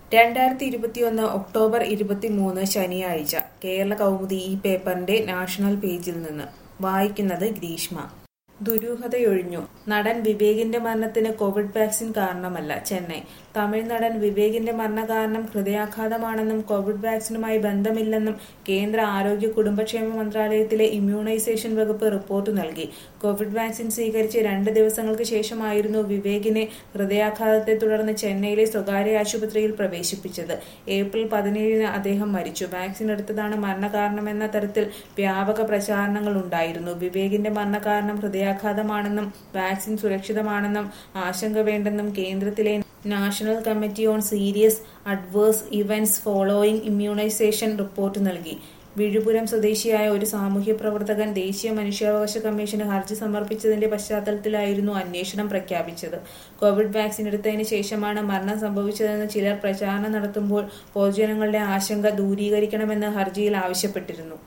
രണ്ടായിരത്തി ഇരുപത്തിയൊന്ന് ഒക്ടോബർ ഇരുപത്തിമൂന്ന് ശനിയാഴ്ച കേരള കൗമുദി ഈ പേപ്പറിന്റെ നാഷണൽ പേജിൽ നിന്ന് വായിക്കുന്നത് ഗ്രീഷ്മ ദുരൂഹതയൊഴിഞ്ഞു നടൻ വിവേകിന്റെ മരണത്തിന് കോവിഡ് വാക്സിൻ കാരണമല്ല ചെന്നൈ തമിഴ് നടൻ വിവേകിന്റെ മരണകാരണം ഹൃദയാഘാതമാണെന്നും കോവിഡ് വാക്സിനുമായി ബന്ധമില്ലെന്നും കേന്ദ്ര ആരോഗ്യ കുടുംബക്ഷേമ മന്ത്രാലയത്തിലെ ഇമ്മ്യൂണൈസേഷൻ വകുപ്പ് റിപ്പോർട്ട് നൽകി കോവിഡ് വാക്സിൻ സ്വീകരിച്ച് രണ്ട് ദിവസങ്ങൾക്ക് ശേഷമായിരുന്നു വിവേകിനെ ഹൃദയാഘാതത്തെ തുടർന്ന് ചെന്നൈയിലെ സ്വകാര്യ ആശുപത്രിയിൽ പ്രവേശിപ്പിച്ചത് ഏപ്രിൽ പതിനേഴിന് അദ്ദേഹം മരിച്ചു വാക്സിൻ എടുത്തതാണ് മരണകാരണമെന്ന തരത്തിൽ വ്യാപക പ്രചാരണങ്ങൾ ഉണ്ടായിരുന്നു വിവേകിന്റെ മരണകാരണം ഹൃദയാഘാതമാണെന്നും വാക്സിൻ സുരക്ഷിതമാണെന്നും ആശങ്ക വേണ്ടെന്നും കേന്ദ്രത്തിലെ national committee on serious adverse events following immunisation report നൽകി വിഴുപുരം സ്വദേശിയായ ഒരു സാമൂഹ്യ പ്രവർത്തകൻ ദേശീയ മനുഷ്യാവകാശ കമ്മീഷന് ഹർജി സമർപ്പിച്ചതിന്റെ പശ്ചാത്തലത്തിലായിരുന്നു അന്വേഷണം പ്രഖ്യാപിച്ചത് കോവിഡ് വാക്സിൻ എടുത്തതിന് ശേഷമാണ് മരണം സംഭവിച്ചതെന്ന് ചിലർ പ്രചാരണം നടത്തുമ്പോൾ പൊതുജനങ്ങളുടെ ആശങ്ക ദൂരീകരിക്കണമെന്ന് ഹർജിയിൽ ആവശ്യപ്പെട്ടിരുന്നു